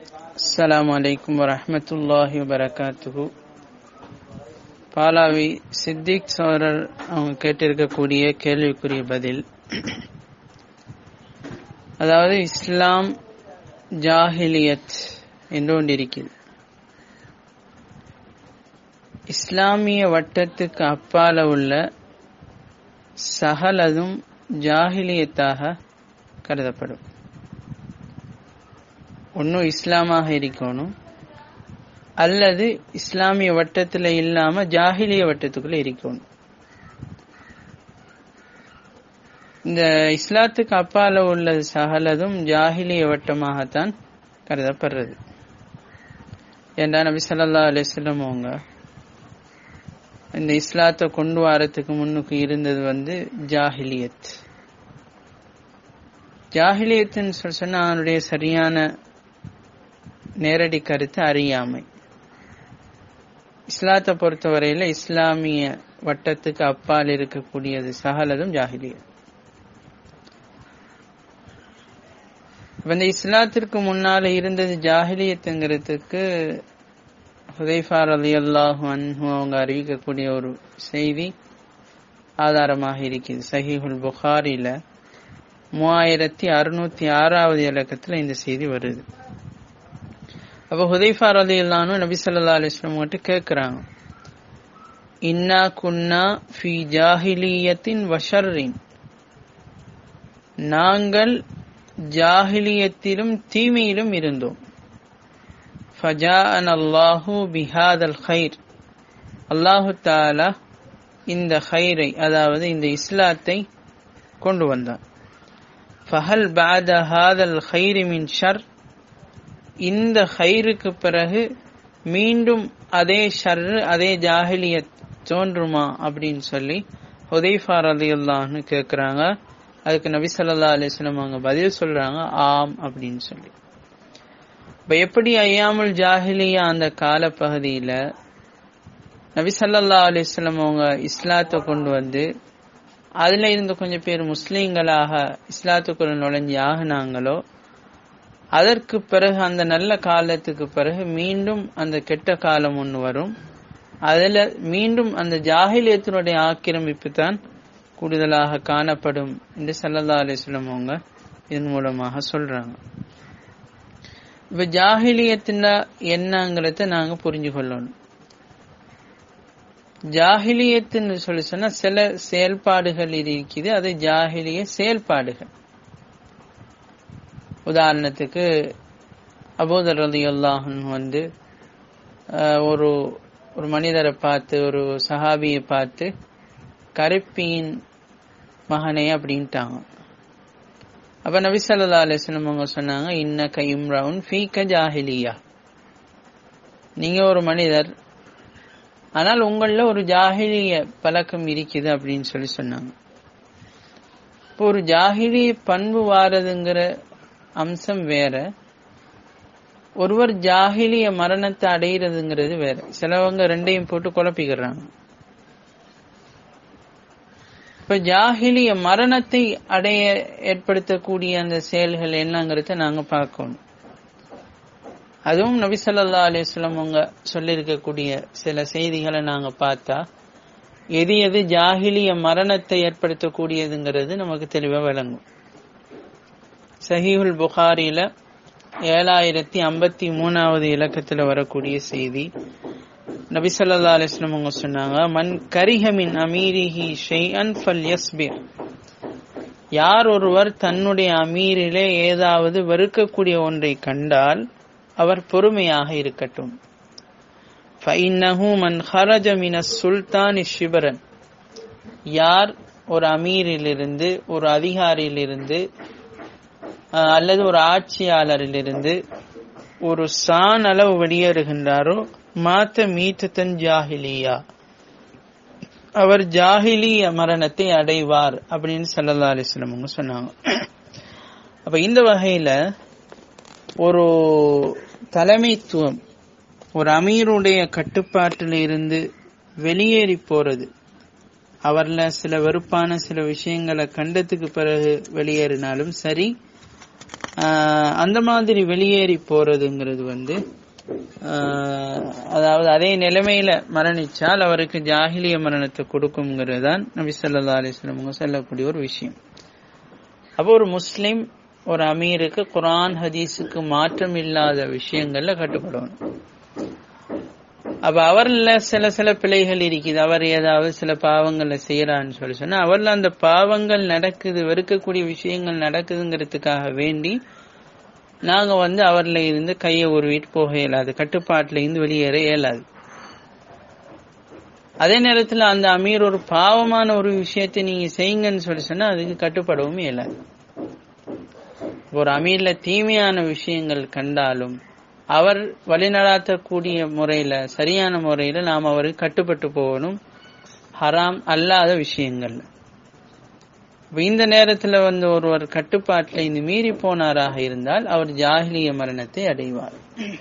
அஸ்ஸலாமு அலைக்கும் வரஹ்மத்துல்லாஹி வபரகாத்துஹு பாலாவி சித்திக் சோரர் அவங்க கேட்டிருக்கக்கூடிய கேள்விக்குரிய பதில் அதாவது இஸ்லாம் ஜாஹிலியத் என்று ஒன்றிருக்கிறது இஸ்லாமிய வட்டத்துக்கு அப்பால உள்ள சகலதும் ஜாஹிலியத்தாக கருதப்படும் ஒன்றும் இஸ்லாமாக இருக்கணும் அல்லது இஸ்லாமிய வட்டத்தில் இல்லாம ஜாஹிலிய வட்டத்துக்குள்ள இருக்கணும் இந்த இஸ்லாத்துக்கு அப்பால உள்ள சகலதும் ஜாஹிலிய வட்டமாகத்தான் கருதப்படுறது ஏண்டா நபி சல்லா அலிஸ்லம் அவங்க இந்த இஸ்லாத்தை கொண்டு வரத்துக்கு முன்னுக்கு இருந்தது வந்து ஜாஹிலியத் ஜாஹிலியத்துன்னு சொல்லி சொன்னா அவனுடைய சரியான நேரடி கருத்து அறியாமை இஸ்லாத்தை பொறுத்தவரையில இஸ்லாமிய வட்டத்துக்கு அப்பால் இருக்கக்கூடியது சகலதும் ஜாகிலியம் இந்த இஸ்லாத்திற்கு முன்னால இருந்தது ஜாகிலியத்துங்கிறதுக்கு ஹுதைஃபார் அலி அல்லாஹு அன்ஹு அவங்க அறிவிக்கக்கூடிய ஒரு செய்தி ஆதாரமாக இருக்குது சஹீஹுல் புகாரில மூவாயிரத்தி அறுநூத்தி ஆறாவது இலக்கத்துல இந்த செய்தி வருது அப்ப ஹுதைஃபா அலி இல்லான்னு நபி சொல்லா அலிஸ்லாம் கிட்ட கேட்கிறாங்க இன்னா குன்னா ஃபி ஜாஹிலியத்தின் வஷர்ரின் நாங்கள் ஜாஹிலியத்திலும் தீமையிலும் இருந்தோம் ஃபஜாஅன் அல்லாஹு பிஹாதல் ஹைர் அல்லாஹு தாலா இந்த ஹைரை அதாவது இந்த இஸ்லாத்தை கொண்டு வந்தான் ஃபஹல் பாத ஹாதல் ஹைரி மின் ஷர் இந்த ஹைருக்கு பிறகு மீண்டும் அதே ஷர்ரு அதே ஜாஹிலியத் தோன்றுமா அப்படின்னு சொல்லி ஹுதைஃபா ரலியுல்லான்னு கேட்குறாங்க அதுக்கு நபி சொல்லா அலிஸ்லம் அவங்க பதில் சொல்றாங்க ஆம் அப்படின்னு சொல்லி இப்ப எப்படி ஐயாமுல் ஜாஹிலியா அந்த கால பகுதியில நபி சல்லா அலிஸ்லம் அவங்க இஸ்லாத்தை கொண்டு வந்து அதுல இருந்து கொஞ்சம் பேர் முஸ்லீம்களாக இஸ்லாத்துக்குள்ள நுழைஞ்சு ஆகினாங்களோ அதற்கு பிறகு அந்த நல்ல காலத்துக்கு பிறகு மீண்டும் அந்த கெட்ட காலம் ஒன்று வரும் அதுல மீண்டும் அந்த ஜாகிலியத்தினுடைய ஆக்கிரமிப்பு தான் கூடுதலாக காணப்படும் என்று சல்லல்லா அலிஸ்லம் அவங்க இதன் மூலமாக சொல்றாங்க இப்ப ஜாகிலியத்தின் என்னங்கிறத நாங்க புரிஞ்சு கொள்ளணும் ஜாகிலியத்துன்னு சொல்லி சொன்னா சில செயல்பாடுகள் இருக்குது அது ஜாகிலிய செயல்பாடுகள் உதாரணத்துக்கு அபூதர் ரதி அல்லாஹன் வந்து ஒரு ஒரு மனிதரை பார்த்து ஒரு சஹாபியை பார்த்து கருப்பியின் மகனே அப்படின்ட்டாங்க அப்ப நபி சல்லா அலிஸ்லம் அவங்க சொன்னாங்க இன்னக்க இம்ரவுன் ஃபீக்க ஜாஹிலியா நீங்க ஒரு மனிதர் ஆனால் உங்கள ஒரு ஜாகிலிய பழக்கம் இருக்குது அப்படின்னு சொல்லி சொன்னாங்க இப்போ ஒரு ஜாகிலிய பண்பு வாரதுங்கிற அம்சம் வேற ஒருவர் ஜாகிலிய மரணத்தை அடைகிறதுங்கிறது வேற சிலவங்க ரெண்டையும் போட்டு குழப்பிக்கிறாங்க இப்ப ஜாகிலிய மரணத்தை அடைய ஏற்படுத்தக்கூடிய அந்த செயல்கள் என்னங்கிறத நாங்க பார்க்கணும் அதுவும் நபி சொல்லா அலிஸ்லாம் அவங்க சொல்லியிருக்கக்கூடிய சில செய்திகளை நாங்க பார்த்தா எது எது ஜாகிலிய மரணத்தை ஏற்படுத்தக்கூடியதுங்கிறது நமக்கு தெளிவா விளங்கும் சஹீஹுல் புகாரில ஏழாயிரத்தி ஐம்பத்தி மூணாவது இலக்கத்துல வரக்கூடிய செய்தி நபி சொல்லா அலிஸ்லம் அவங்க சொன்னாங்க மன் கரிஹமின் அமீரிஹி ஷெய்அன் ஃபல் யஸ்பிர் யார் ஒருவர் தன்னுடைய அமீரிலே ஏதாவது வெறுக்கக்கூடிய ஒன்றை கண்டால் அவர் பொறுமையாக இருக்கட்டும் ஃபைன்னஹு மன் ஹரஜ மின சுல்தான் ஷிபரன் யார் ஒரு அமீரிலிருந்து ஒரு அதிகாரியிலிருந்து அல்லது ஒரு ஆட்சியாளரிலிருந்து ஒரு சான் அளவு வெளியேறுகின்றாரோ மாத்த மீத்தன் ஜாஹிலியா அவர் ஜாஹிலிய மரணத்தை அடைவார் அப்படின்னு சல்லல்லா அலிஸ்லம் அவங்க சொன்னாங்க அப்ப இந்த வகையில ஒரு தலைமைத்துவம் ஒரு அமீருடைய கட்டுப்பாட்டில் இருந்து வெளியேறி போறது அவர்ல சில வெறுப்பான சில விஷயங்களை கண்டத்துக்கு பிறகு வெளியேறினாலும் சரி ஆஹ் அந்த மாதிரி வெளியேறி போறதுங்கிறது வந்து ஆஹ் அதாவது அதே நிலைமையில மரணிச்சால் அவருக்கு ஜாகிலிய மரணத்தை கொடுக்குங்கிறது தான் நபி சொல்லா அலிஸ்லம் சொல்லக்கூடிய ஒரு விஷயம் அப்போ ஒரு முஸ்லிம் ஒரு அமீருக்கு குரான் ஹதீஸுக்கு மாற்றம் இல்லாத விஷயங்கள்ல கட்டுப்படணும் அப்ப அவர்ல சில சில பிழைகள் இருக்குது அவர் ஏதாவது சில பாவங்களை செய்யறான்னு சொல்லி சொன்னா அவர்ல அந்த பாவங்கள் நடக்குது வெறுக்கக்கூடிய விஷயங்கள் நடக்குதுங்கிறதுக்காக வேண்டி நாங்க வந்து அவர்ல இருந்து கையை உருவிட்டு போக இயலாது கட்டுப்பாட்டுல இருந்து வெளியேற இயலாது அதே நேரத்துல அந்த அமீர் ஒரு பாவமான ஒரு விஷயத்தை நீங்க செய்யுங்கன்னு சொல்லி சொன்னா அதுக்கு கட்டுப்படவும் இயலாது ஒரு அமீர்ல தீமையான விஷயங்கள் கண்டாலும் அவர் வழிநடாத்தக்கூடிய முறையில சரியான முறையில நாம் அவருக்கு கட்டுப்பட்டு போகணும் ஹராம் அல்லாத விஷயங்கள்ல இந்த நேரத்துல வந்து ஒருவர் கட்டுப்பாட்டில் இந்த மீறி போனாராக இருந்தால் அவர் ஜாகிலிய மரணத்தை அடைவார்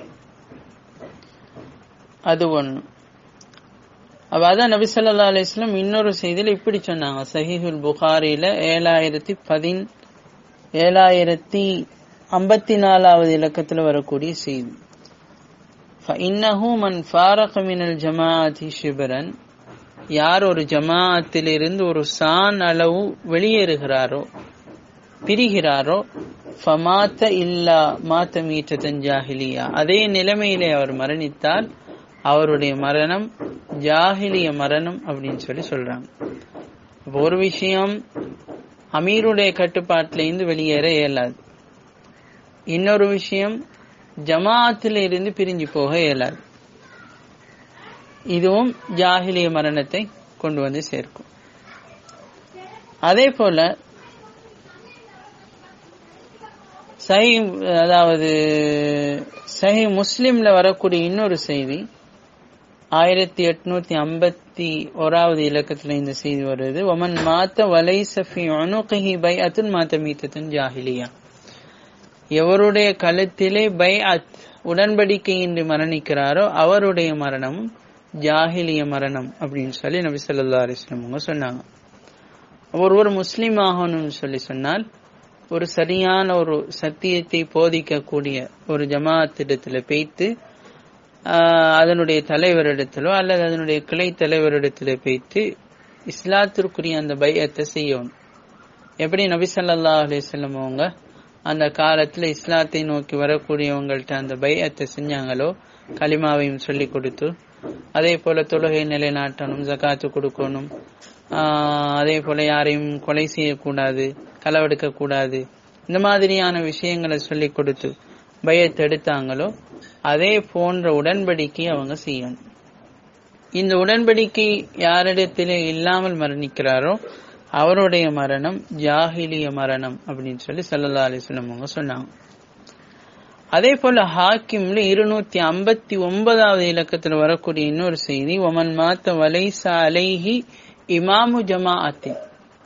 அது ஒண்ணு அப்ப அதான் நபி சொல்லா அலிஸ்லாம் இன்னொரு செய்தியில இப்படி சொன்னாங்க சஹிஹுல் புகாரில ஏழாயிரத்தி பதின் ஏழாயிரத்தி ஐம்பத்தி நாலாவது இலக்கத்துல வரக்கூடிய செய்தி இன்னஹு மன் ஃபாரக மினல் ஜமாஅதி ஷிபரன் யார் ஒரு ஜமாஅத்திலிருந்து ஒரு சான் அளவு வெளியேறுகிறாரோ பிரிகிறாரோ ஃபமாத்த இல்லா மாத்த மீட்டதன் ஜாஹிலியா அதே நிலைமையிலே அவர் மரணித்தால் அவருடைய மரணம் ஜாஹிலிய மரணம் அப்படின்னு சொல்லி சொல்றாங்க ஒரு விஷயம் அமீருடைய கட்டுப்பாட்டில இருந்து வெளியேற இயலாது இன்னொரு விஷயம் ஜமாத்தில் இருந்து பிரிஞ்சு போக இயலாது இதுவும் ஜாகிலிய மரணத்தை கொண்டு வந்து சேர்க்கும் அதே போல சஹி அதாவது சஹி முஸ்லிம்ல வரக்கூடிய இன்னொரு செய்தி ஆயிரத்தி எட்நூத்தி ஐம்பத்தி ஓராவது இலக்கத்துல இந்த செய்தி வருது ஒமன் மாத்த வலை சஃபி அணுகி பை அத்துன் மாத்த மீத்தத்தின் ஜாகிலியா எவருடைய கழுத்திலே பை அத் உடன்படிக்கையின்றி மரணிக்கிறாரோ அவருடைய மரணமும் ஜாகிலிய மரணம் அப்படின்னு சொல்லி நபி சொல்லா அலிஸ்லம் அவங்க சொன்னாங்க ஒருவர் முஸ்லீம் ஆகணும்னு சொல்லி சொன்னால் ஒரு சரியான ஒரு சத்தியத்தை போதிக்கக்கூடிய ஒரு ஜமாத்திடத்துல பேய்த்து அதனுடைய தலைவரிடத்திலோ அல்லது அதனுடைய கிளை தலைவரிடத்துல பேய்த்து இஸ்லாத்திற்குரிய அந்த பையத்தை செய்யணும் எப்படி நபி சொல்லா அலிஸ்லம் அவங்க அந்த காலத்துல இஸ்லாத்தை நோக்கி வரக்கூடியவங்கள்ட்ட அந்த பையத்தை செஞ்சாங்களோ களிமாவையும் சொல்லி கொடுத்து அதே போல தொழுகை நிலைநாட்டணும் ஜக்காத்து கொடுக்கணும் அதே போல யாரையும் கொலை செய்யக்கூடாது களவெடுக்க கூடாது இந்த மாதிரியான விஷயங்களை சொல்லி கொடுத்து பயத்தை எடுத்தாங்களோ அதே போன்ற உடன்படிக்கை அவங்க செய்யணும் இந்த உடன்படிக்கை யாரிடத்திலே இல்லாமல் மரணிக்கிறாரோ அவருடைய மரணம் ஜாகிலிய மரணம் அப்படின்னு சொல்லி சல்லா அலிஸ்லம் அவங்க சொன்னாங்க அதே போல ஹாக்கிம்ல இருநூத்தி ஐம்பத்தி ஒன்பதாவது இலக்கத்தில் வரக்கூடிய இன்னொரு செய்தி ஒமன் மாத்த வலைசா அலைஹி இமாமு ஜமாஅத்தின்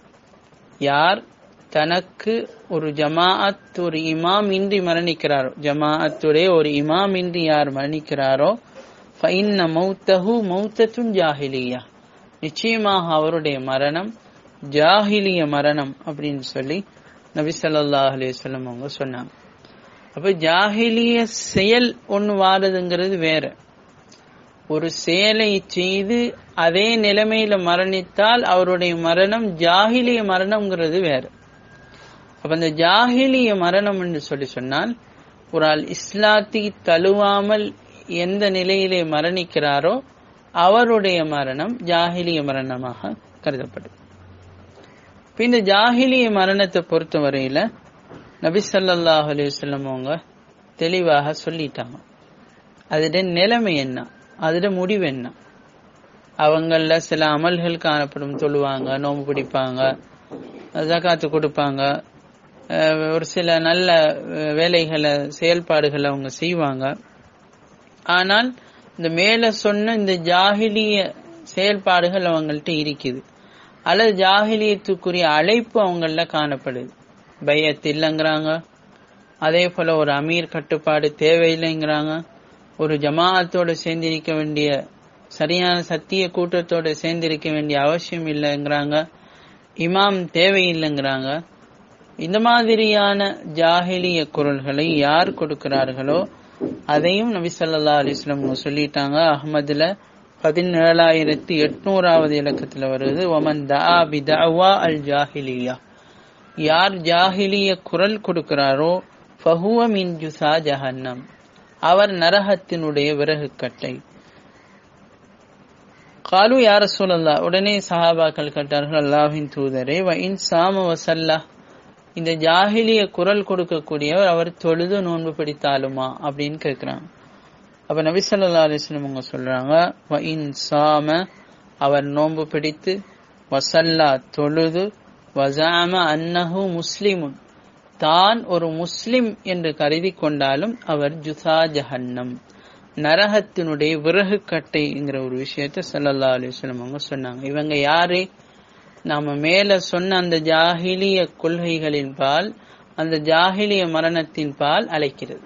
யார் தனக்கு ஒரு ஜமாஅத் ஒரு இமாம் இன்றி மரணிக்கிறாரோ ஜமாஅத்துடைய ஒரு இமாம் இன்றி யார் மரணிக்கிறாரோ ஃபைன்ன மௌத்தஹு மௌத்தத்துன் ஜாஹிலியா நிச்சயமாக அவருடைய மரணம் ஜாஹிலிய மரணம் அப்படின்னு சொல்லி நபி ஸல்லல்லாஹு அலைஹி வஸல்லம் அவங்க சொன்னாங்க அப்ப ஜாஹிலிய செயல் ஒண்ணு வாடுதுங்கிறது வேற ஒரு செயலை செய்து அதே நிலைமையில மரணித்தால் அவருடைய மரணம் ஜாகிலிய மரணம்ங்கிறது வேற அப்ப அந்த ஜாகிலிய மரணம் என்று சொல்லி சொன்னால் ஒரு ஆள் இஸ்லாத்தி தழுவாமல் எந்த நிலையிலே மரணிக்கிறாரோ அவருடைய மரணம் ஜாகிலிய மரணமாக கருதப்படும் இப்ப இந்த ஜாகிலிய மரணத்தை பொறுத்த வரையில நபி ஸல்லல்லாஹு அலைஹி வஸல்லம் அவங்க தெளிவாக சொல்லிட்டாங்க அதோட நிலைமை என்ன அதோட முடிவு என்ன அவங்கள சில அமல்கள் காணப்படும் தொழுவாங்க நோம்பு பிடிப்பாங்க ஜகாத்து கொடுப்பாங்க ஒரு சில நல்ல வேலைகளை செயல்பாடுகளை அவங்க செய்வாங்க ஆனால் இந்த மேல சொன்ன இந்த ஜாகிலிய செயல்பாடுகள் அவங்கள்ட்ட இருக்குது அல்லது ஜாகிலியத்துக்குரிய அழைப்பு அவங்கள காணப்படுது பையத் இல்லைங்கிறாங்க அதே போல ஒரு அமீர் கட்டுப்பாடு தேவையில்லைங்கிறாங்க ஒரு ஜமாஅத்தோடு சேர்ந்திருக்க வேண்டிய சரியான சத்திய கூட்டத்தோடு சேர்ந்திருக்க வேண்டிய அவசியம் இல்லைங்கிறாங்க இமாம் தேவையில்லைங்கிறாங்க இந்த மாதிரியான ஜாஹிலிய குரல்களை யார் கொடுக்கிறார்களோ அதையும் நபி ஸல்லல்லாஹு அலைஹி வஸல்லம் அவங்க சொல்லிட்டாங்க அஹ்மதுல பதினேழாயிரத்தி எட்நூறாவது இலக்கத்துல வருது ஒமன் தஆ பிதஅவா அல் ஜாஹிலியா யார் ஜாஹிலிய குரல் கொடுக்கிறாரோ ஃபஹுவ மின் ஜுசா ஜஹன்னம் அவர் நரகத்தினுடைய விறகு கட்டை காலு யார சூழல்லா உடனே சஹாபாக்கள் கேட்டார்கள் அல்லாஹின் தூதரே வ இன் சாம வசல்லா இந்த ஜாஹிலிய குரல் கொடுக்கக்கூடியவர் அவர் தொழுது நோன்பு பிடித்தாலுமா அப்படின்னு கேட்கிறாங்க அப்ப நபி ஸல்லல்லாஹு அலைஹி வஸல்லம் அவங்க சொல்றாங்க வ இன் சாம அவர் நோன்பு பிடித்து வசல்லா தொழுது வசாம அன்னஹு முஸ்லிமுன் தான் ஒரு முஸ்லிம் என்று கருதி கொண்டாலும் அவர் ஜுசா ஜஹன்னம் நரகத்தினுடைய விறகு கட்டைங்கிற ஒரு விஷயத்த ஸல்லல்லாஹு அலைஹி வஸல்லம் அவங்க சொன்னாங்க இவங்க யாரு நாம மேல சொன்ன அந்த ஜாஹிலிய கொள்கைகளின் பால் அந்த ஜாஹிலிய மரணத்தின் பால் அழைக்கிறது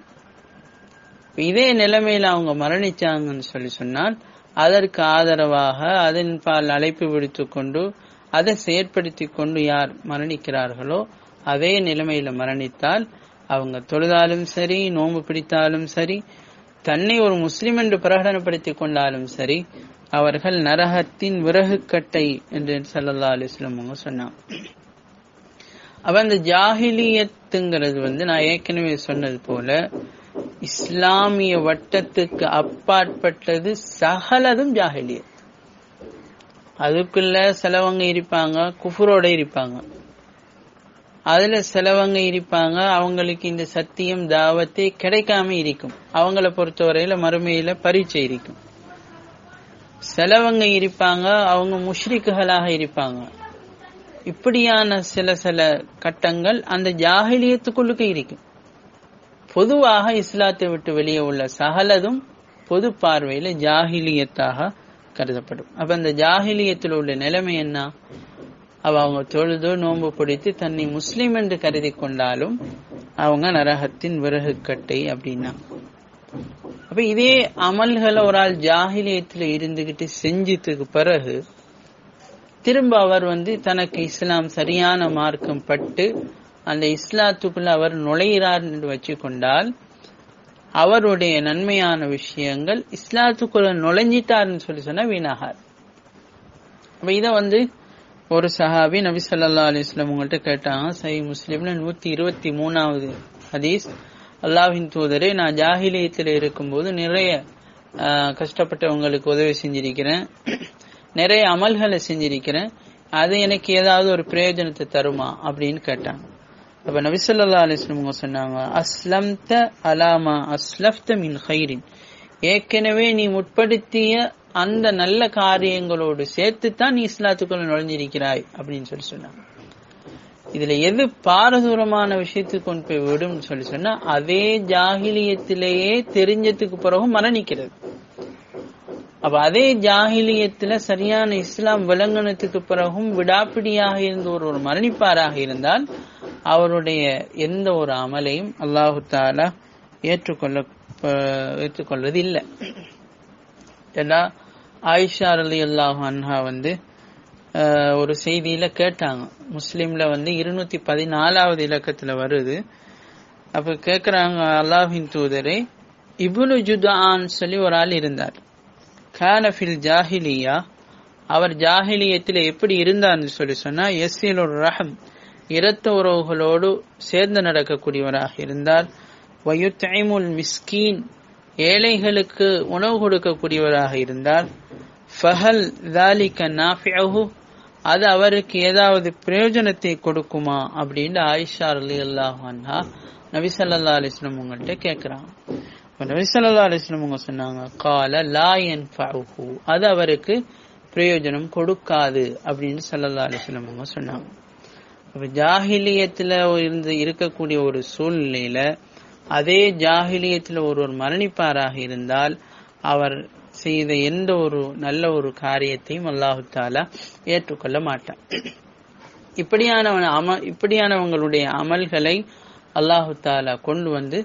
இதே நிலைமையில அவங்க மரணிச்சாங்கன்னு சொல்லி சொன்னால் அதற்கு ஆதரவாக அதன் பால் அழைப்பு விடுத்து கொண்டு அதை செயற்படுத்தி கொண்டு யார் மரணிக்கிறார்களோ அதே நிலைமையில மரணித்தால் அவங்க தொழுதாலும் சரி நோன்பு பிடித்தாலும் சரி தன்னை ஒரு முஸ்லிம் என்று பிரகடனப்படுத்தி கொண்டாலும் சரி அவர்கள் நரகத்தின் விறகு கட்டை என்று சல்லல்லா அலிஸ்லம் அவங்க சொன்னாங்க அப்ப அந்த ஜாகிலியத்துங்கிறது வந்து நான் ஏற்கனவே சொன்னது போல இஸ்லாமிய வட்டத்துக்கு அப்பாற்பட்டது சகலதும் ஜாகிலியத் அதுக்குள்ள சிலவங்க இருப்பாங்க குஃபுரோட இருப்பாங்க அதுல சிலவங்க இருப்பாங்க அவங்களுக்கு இந்த சத்தியம் தாவத்தே கிடைக்காம இருக்கும் அவங்கள பொறுத்தவரையில மறுமையில பரீட்சை இருக்கும் சிலவங்க இருப்பாங்க அவங்க முஷ்ரிக்குகளாக இருப்பாங்க இப்படியான சில சில கட்டங்கள் அந்த ஜாகிலியத்துக்குள்ளுக்கு இருக்கும் பொதுவாக இஸ்லாத்தை விட்டு வெளியே உள்ள சகலதும் பொது பார்வையில ஜாகிலியத்தாக கருதப்படும் அப்ப அந்த ஜாகிலியத்தில் உள்ள நிலைமை என்ன அவ அவங்க தொழுதோ நோன்பு பிடித்து தன்னை முஸ்லீம் என்று கருதி கொண்டாலும் அவங்க நரகத்தின் விறகு கட்டை அப்படின்னா அப்ப இதே அமல்களை ஒரு ஆள் ஜாகிலியத்துல இருந்துகிட்டு செஞ்சதுக்கு பிறகு திரும்ப அவர் வந்து தனக்கு இஸ்லாம் சரியான மார்க்கம் பட்டு அந்த இஸ்லாத்துக்குள்ள அவர் நுழைகிறார் என்று வச்சு கொண்டால் அவருடைய நன்மையான விஷயங்கள் இஸ்லாத்துக்குள்ள நுழைஞ்சிட்டார்னு சொல்லி சொன்னா வீணாகார் அப்ப இத வந்து ஒரு சஹாபி நபி சொல்லா அலிஸ்லாம் உங்கள்கிட்ட கேட்டாங்க சை முஸ்லீம்ல நூத்தி இருபத்தி மூணாவது ஹதீஸ் அல்லாஹின் தூதரே நான் ஜாகிலியத்தில் இருக்கும்போது நிறைய கஷ்டப்பட்டவங்களுக்கு உதவி செஞ்சிருக்கிறேன் நிறைய அமல்களை செஞ்சிருக்கிறேன் அது எனக்கு ஏதாவது ஒரு பிரயோஜனத்தை தருமா அப்படின்னு கேட்டாங்க அப்ப நபிசல்லா அலிஸ்லம் சொன்னாங்க அஸ்லம்த அலாமா அஸ்லப்த மின் ஹைரின் ஏற்கனவே நீ முற்படுத்திய அந்த நல்ல காரியங்களோடு சேர்த்து தான் நீ இஸ்லாத்துக்குள்ள நுழைஞ்சிருக்கிறாய் அப்படின்னு சொல்லி சொன்னாங்க இதுல எது பாரதூரமான விஷயத்துக்கு கொண்டு போய் விடும் சொல்லி சொன்னா அதே ஜாகிலியத்திலேயே தெரிஞ்சதுக்கு பிறகும் மரணிக்கிறது அப்ப அதே ஜாகிலியத்துல சரியான இஸ்லாம் விளங்கினத்துக்கு பிறகும் விடாப்பிடியாக இருந்த ஒரு ஒரு மரணிப்பாராக இருந்தால் அவருடைய எந்த ஒரு அமலையும் அல்லாஹு தாலா ஏற்றுக்கொள்ள ஏற்றுக்கொள்வது இல்லை ஏன்னா ஆயிஷா அலி அல்லாஹ் அன்ஹா வந்து ஒரு செய்தியில கேட்டாங்க முஸ்லீம்ல வந்து இருநூத்தி பதினாலாவது இலக்கத்துல வருது அப்ப கேக்குறாங்க அல்லாஹின் தூதரே இபுனு ஜுதான் சொல்லி ஒரு ஆள் இருந்தார் கானஃபில் ஜாஹிலியா அவர் ஜாஹிலியத்தில் எப்படி இருந்தார்னு சொல்லி சொன்னா எஸ்ஸில் ஒரு ரஹம் இரத்த உறவுகளோடு சேர்ந்து நடக்கக்கூடியவராக இருந்தார் வயுத்தைமுல் மிஸ்கீன் ஏழைகளுக்கு உணவு கொடுக்கக்கூடியவராக இருந்தார் ஃபஹல் தாலிக நாஃபியஹு அது அவருக்கு ஏதாவது பிரயோஜனத்தை கொடுக்குமா அப்படின்னு ஆயிஷா அலி அல்லாஹா நபி சல்லா அலிஸ்லம் உங்கள்கிட்ட கேட்கிறாங்க நபி சல்லா அலிஸ்லம் உங்க சொன்னாங்க கால லா என் அது அவருக்கு பிரயோஜனம் கொடுக்காது அப்படின்னு சல்லல்லா அலிஸ்லம் அவங்க சொன்னாங்க அப்ப ஜாகிலியத்துல இருந்து இருக்கக்கூடிய ஒரு சூழ்நிலையில அதே ஜாகிலியத்துல ஒருவர் மரணிப்பாராக இருந்தால் அவர் செய்த எந்த ஒரு நல்ல ஒரு காரியத்தையும் அல்லாஹு தாலா ஏற்றுக்கொள்ள மாட்டான் இப்படியானவன் அம இப்படியானவங்களுடைய அமல்களை அல்லாஹு தாலா கொண்டு வந்து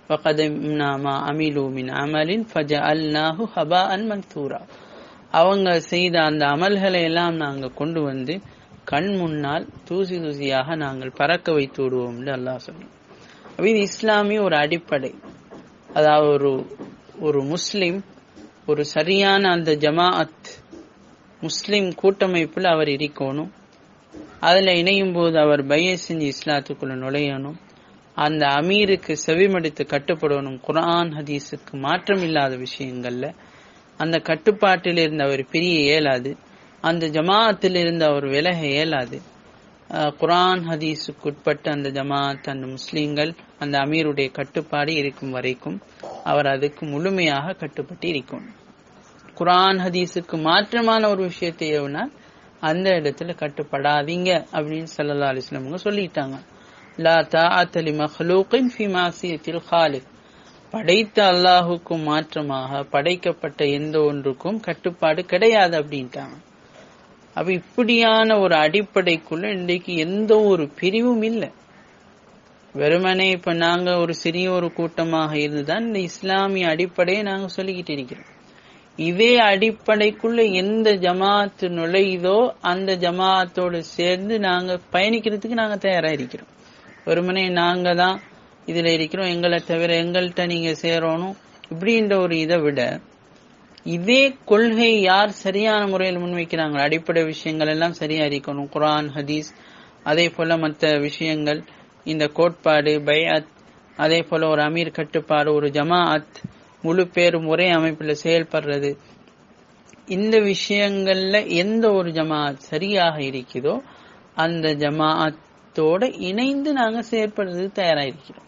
அமிலூமின் அமலின் ஃபஜஅல்நாஹு ஹபாஅன் மன்சூரா அவங்க செய்த அந்த அமல்களை எல்லாம் நாங்க கொண்டு வந்து கண் முன்னால் தூசி தூசியாக நாங்கள் பறக்க வைத்து விடுவோம் என்று அல்லாஹ் சொல்லும் அப்ப இது இஸ்லாமிய ஒரு அடிப்படை அதாவது ஒரு ஒரு முஸ்லிம் ஒரு சரியான அந்த ஜமாஅத் முஸ்லிம் கூட்டமைப்பில் அவர் இருக்கணும் அதுல இணையும் போது அவர் பைய செஞ்சு இஸ்லாத்துக்குள்ள நுழையணும் அந்த அமீருக்கு செவிமடித்து கட்டுப்படணும் குர்ஆன் ஹதீஸுக்கு மாற்றம் இல்லாத விஷயங்கள்ல அந்த கட்டுப்பாட்டில் இருந்து அவர் பிரிய இயலாது அந்த ஜமாஅத்தில் இருந்து அவர் விலக இயலாது அஹ், குர்ஆன் ஹதீஸுக்கு உட்பட்ட அந்த ஜமாஅத் அந்த முஸ்லிம்கள் அந்த அமீருடைய கட்டுப்பாடு இருக்கும் வரைக்கும் அவர் அதுக்கு முழுமையாக கட்டுப்பட்டு இருக்கணும் குர்ஆன் ஹதீஸுக்கு மாற்றமான ஒரு விஷயத்தை ஏவுனால் அந்த இடத்துல கட்டுப்படாதீங்க அப்படின்னு ஸல்லல்லாஹு அலைஹி வஸல்லம் அவங்க சொல்லிட்டாங்க லா தாஅத்த லி மக்லூகின் ஃபி மாசியத்தில் காலிக் படைத்த அல்லாஹுக்கும் மாற்றமாக படைக்கப்பட்ட எந்த ஒன்றுக்கும் கட்டுப்பாடு கிடையாது அப்படின்ட்டாங்க அப்ப இப்படியான ஒரு அடிப்படைக்குள்ள இன்றைக்கு எந்த ஒரு பிரிவும் இல்லை வெறுமனே இப்ப நாங்க ஒரு சிறிய ஒரு கூட்டமாக இருந்துதான் இந்த இஸ்லாமிய அடிப்படையை நாங்க சொல்லிக்கிட்டு இருக்கிறோம் இதே அடிப்படைக்குள்ள எந்த ஜமாத்து நுழையுதோ அந்த ஜமாத்தோடு சேர்ந்து நாங்க பயணிக்கிறதுக்கு நாங்க தயாரா இருக்கிறோம் வெறுமனே நாங்க தான் இதுல இருக்கிறோம் எங்களை தவிர எங்கள்கிட்ட நீங்க சேரணும் இப்படின்ற ஒரு இதை விட இதே கொள்கை யார் சரியான முறையில் முன்வைக்கிறாங்க அடிப்படை விஷயங்கள் எல்லாம் சரியா இருக்கணும் குர்ஆன் ஹதீஸ் அதே போல மற்ற விஷயங்கள் இந்த கோட்பாடு பைஅத் அதே போல ஒரு அமீர் கட்டுப்பாடு ஒரு ஜமாஅத் முழு பேரும் ஒரே அமைப்புல செயல்படுறது இந்த விஷயங்கள்ல எந்த ஒரு ஜமாஅத் சரியாக இருக்குதோ அந்த ஜமாஅத்தோட இணைந்து நாங்க செயற்படுறது தயாரா இருக்கிறோம்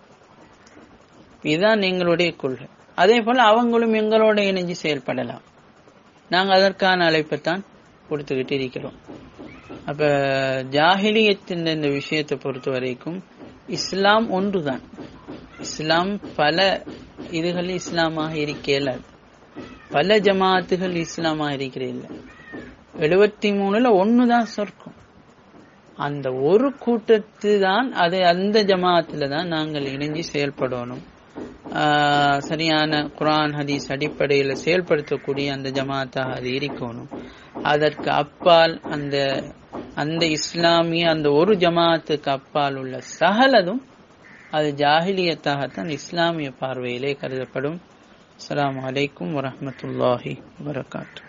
இதுதான் எங்களுடைய கொள்கை அதே போல அவங்களும் எங்களோட இணைஞ்சு செயல்படலாம் நாங்க அதற்கான அழைப்பைத்தான் கொடுத்துக்கிட்டு இருக்கிறோம் அப்ப ஜாஹிலியத்தின் இந்த விஷயத்தை பொறுத்த வரைக்கும் இஸ்லாம் ஒன்றுதான் இஸ்லாம் பல இதுகள் இஸ்லாமாக இருக்க இயலாது பல ஜமாத்துகள் இஸ்லாமாக இருக்கிற இல்லை எழுபத்தி மூணுல ஒண்ணுதான் சொர்க்கம் அந்த ஒரு கூட்டத்து தான் அது அந்த ஜமாத்துல தான் நாங்கள் இணைஞ்சு செயல்படணும் ஆஹ் சரியான குர்ஆன் ஹதீஸ் அடிப்படையில செயல்படுத்தக்கூடிய அந்த ஜமாத்தாக அது இருக்கணும் அதற்கு அப்பால் அந்த அந்த இஸ்லாமிய அந்த ஒரு ஜமாத்துக்கு அப்பால் உள்ள சகலதும் அது ஜாஹிலியத்தாகத்தான் இஸ்லாமிய பார்வையிலே கருதப்படும் அஸ்ஸலாமு அலைக்கும் வரஹ்மத்துல்லாஹி வபரகாத்துஹு